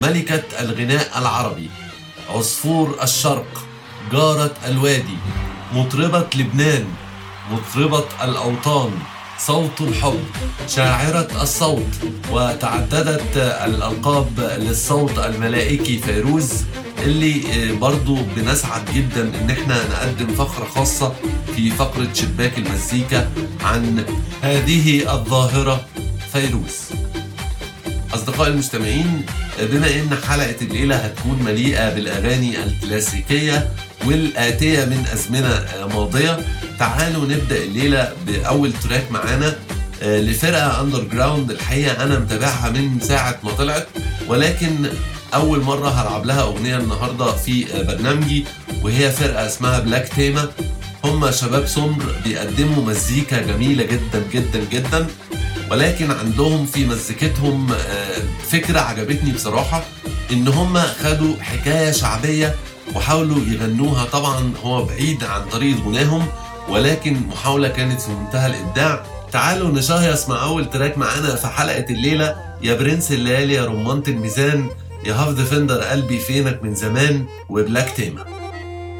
ملكة الغناء العربي عصفور الشرق جارة الوادي مطربة لبنان مطربة الأوطان صوت الحب شاعرة الصوت وتعددت الألقاب للصوت الملائكي فيروز اللي برضو بنسعد جدا ان احنا نقدم فقرة خاصة في فقرة شباك المزيكا عن هذه الظاهرة فيروز أصدقائي المستمعين بما إن حلقة الليلة هتكون مليئة بالأغاني الكلاسيكية والآتية من أزمنة ماضية تعالوا نبدأ الليلة بأول تراك معانا لفرقة أندر جراوند الحقيقة أنا متابعها من ساعة ما طلعت ولكن أول مرة هلعب لها أغنية النهاردة في برنامجي وهي فرقة اسمها بلاك تيما هم شباب سمر بيقدموا مزيكا جميلة جدا جدا جدا ولكن عندهم في مزيكتهم فكرة عجبتني بصراحة إن هم خدوا حكاية شعبية وحاولوا يغنوها طبعا هو بعيد عن طريقة غناهم ولكن محاولة كانت في منتهى الإبداع تعالوا نشهيص مع أول تراك معانا في حلقة الليلة يا برنس الليالي يا رمانة الميزان يا هاف ديفندر قلبي فينك من زمان وبلاك تيما